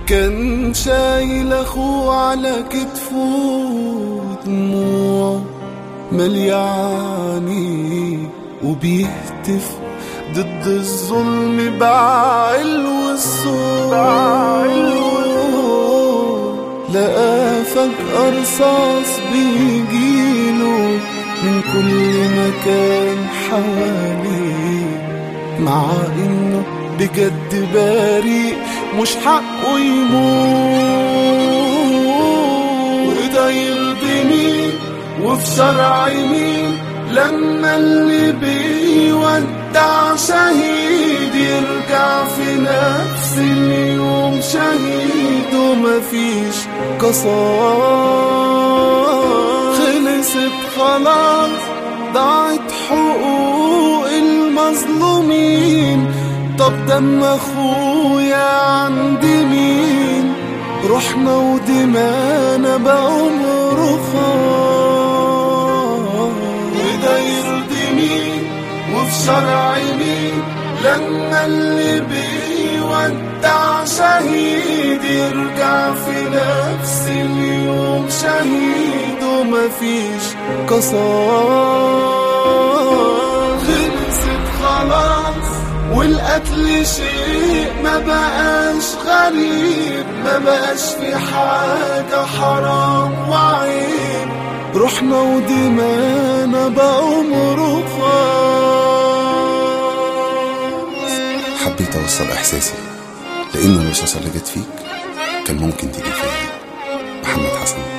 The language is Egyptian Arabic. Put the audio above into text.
كان شايل اخوه على كتفه دموع ملياني وبيهتف ضد الظلم بعلو الصوت لقى فجأة رصاص بيجيله من كل مكان حواليه مع انه بجد بريء مش حقه يموت وده يرضيني وفي شرع مين لما اللي بيودع شهيد يرجع في نفس اليوم شهيد ومفيش قصاص خلصت خلاص ضاعت حقوق المظلومين طب دم اخويا عند مين رحنا ودمانا بعمر خاص وده يرضي مين وفي شرع مين لما اللي بيودع شهيد يرجع في نفس اليوم شهيد ومفيش قصاص خلصت خلاص والقتل شيء ما بقاش غريب ما بقاش في حاجة حرام وعيب رحنا ودمانا بعمر خاص حبيت أوصل إحساسي لأن الرصاصة اللي جت فيك كان ممكن تيجي فيا محمد حسن